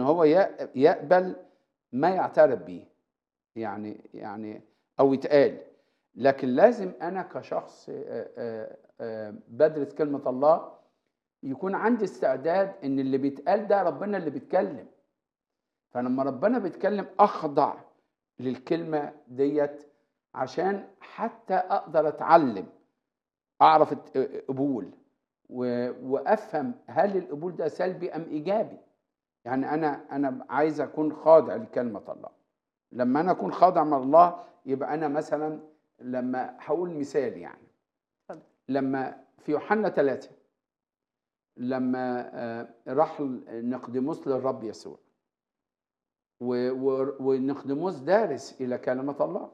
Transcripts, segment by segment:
هو ي- يقبل ما يعترف بيه يعني يعني او يتقال لكن لازم انا كشخص آه، آه، آه، بدرس كلمه الله يكون عندي استعداد ان اللي بيتقال ده ربنا اللي بيتكلم فلما ربنا بيتكلم اخضع للكلمه ديت عشان حتى اقدر اتعلم اعرف الت- قبول و- وافهم هل القبول ده سلبي ام ايجابي يعني انا انا عايز اكون خاضع لكلمه الله لما انا اكون خاضع مع الله يبقى انا مثلا لما هقول مثال يعني اتفضل. لما في يوحنا ثلاثة لما آه، راح نقدموس للرب يسوع و- و- ونقدموس دارس الى كلمه الله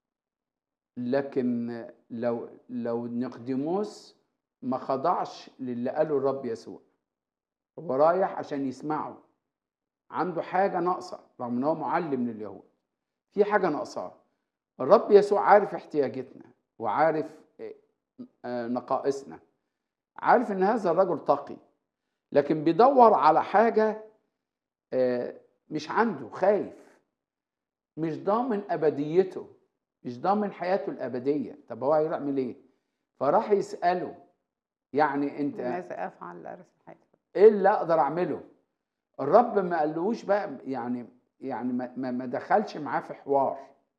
لكن لو لو نقدموس ما خضعش للي قاله الرب يسوع هو رايح عشان يسمعه عنده حاجه ناقصه رغم ان هو معلم لليهود في حاجه ناقصاه الرب يسوع عارف احتياجاتنا وعارف آه، آه، نقائصنا عارف ان هذا الرجل تقي لكن بيدور على حاجه آه، مش عنده خايف مش ضامن ابديته مش ضامن حياته الابديه طب هو هيعمل ايه فراح يساله يعني انت ماذا افعل لارث الحياه ايه اللي اقدر اعمله الرب ما قالوش بقى يعني يعني ما, ما ما دخلش معاه في حوار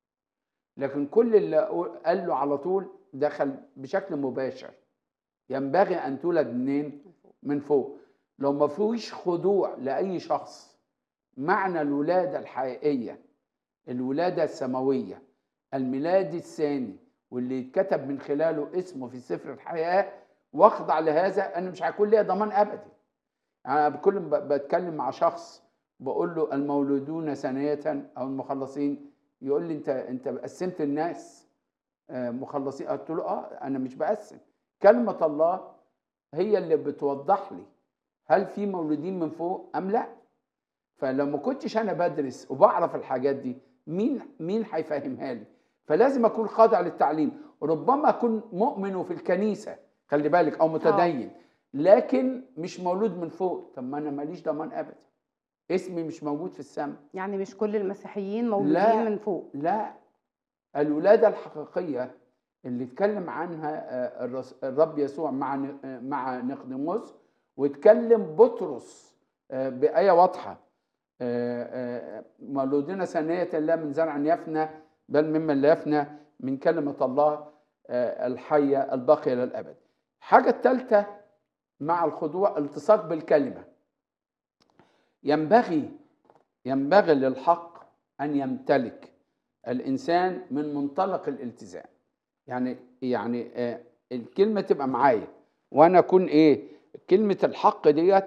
لكن كل اللي قال له على طول دخل بشكل مباشر ينبغي ان تولد منين من فوق لو ما فيش خضوع لاي شخص معنى الولاده الحقيقيه الولاده السماويه الميلاد الثاني واللي يتكتب من خلاله اسمه في سفر الحياه واخضع لهذا انا مش هيكون ليا ضمان ابدي انا بكل ما ب- بتكلم مع شخص بقول له المولودون ثانيه او المخلصين يقول لي انت انت قسمت الناس آه، مخلصين قلت له اه انا مش بقسم كلمه الله هي اللي بتوضح لي هل في مولودين من فوق ام لا فلو ما كنتش انا بدرس وبعرف الحاجات دي مين مين هيفهمها لي فلازم اكون خاضع للتعليم ربما اكون مؤمن في الكنيسه خلي بالك او متدين لكن مش مولود من فوق طب ما انا ماليش ضمان ابدا اسمي مش موجود في السماء يعني مش كل المسيحيين مولودين لا. من فوق لا الولاده الحقيقيه اللي اتكلم عنها آه، الرس- الرب يسوع مع ن- آه، مع نقدموس واتكلم بطرس آه، بايه واضحه آه، آه، مولودين ثانيه لا من زرع يفنى بل ممن لا يفنى من كلمه الله آه، الحيه الباقيه للابد الحاجه الثالثه مع الخضوع التصاق بالكلمه ينبغي ينبغي للحق ان يمتلك الانسان من منطلق الالتزام يعني يعني آه الكلمه تبقى معايا وانا اكون ايه كلمه الحق ديت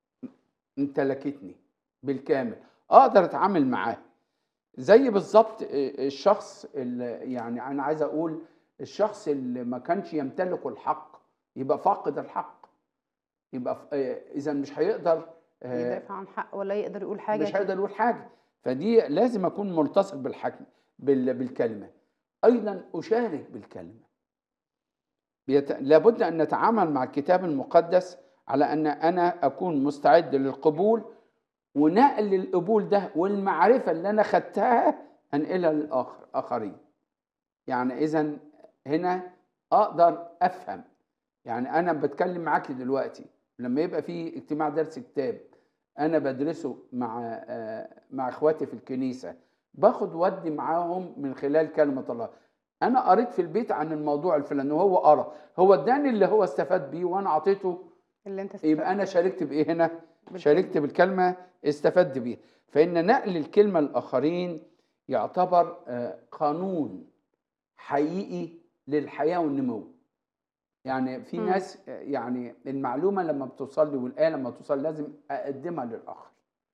امتلكتني بالكامل اقدر اتعامل معاها زي بالظبط آه، الشخص اللي يعني انا عايز اقول الشخص اللي ما كانش يمتلك الحق يبقى فاقد الحق يبقى اذا مش هيقدر آه، يدافع عن حق ولا يقدر يقول حاجه مش هيقدر يقول حاجه فدي لازم اكون ملتصق بالحكم بال- بالكلمه ايضا اشارك بالكلمه بيت... لابد ان نتعامل مع الكتاب المقدس على ان انا اكون مستعد للقبول ونقل القبول ده والمعرفه اللي انا خدتها انقلها للاخر اخرين يعني اذا هنا اقدر افهم يعني انا بتكلم معاك دلوقتي لما يبقى في اجتماع درس كتاب انا بدرسه مع آه، مع اخواتي في الكنيسه باخد ودي معاهم من خلال كلمه الله انا قريت في البيت عن الموضوع الفلاني وهو قرا هو اداني اللي هو استفاد بيه وانا اعطيته اللي انت يبقى انا شاركت بايه هنا بالكلمة. شاركت بالكلمه استفدت بيها فان نقل الكلمه للاخرين يعتبر آه، قانون حقيقي للحياه والنمو يعني في مم. ناس آه، يعني المعلومه لما بتوصل لي والايه لما توصل لازم اقدمها للاخر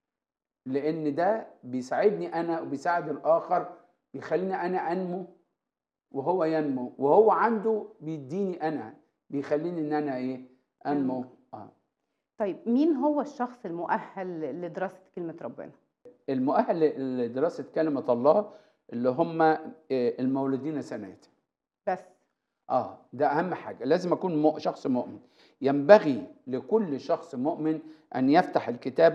لان ده بيساعدني انا وبيساعد الاخر بيخليني انا انمو وهو ينمو وهو عنده بيديني انا بيخليني ان انا ايه انمو ينمو. اه طيب مين هو الشخص المؤهل لدراسه كلمه ربنا المؤهل لدراسه كلمه الله اللي هم آه، المولودين سنوات بس اه ده اهم حاجه لازم اكون مؤ- شخص مؤمن ينبغي لكل شخص مؤمن ان يفتح الكتاب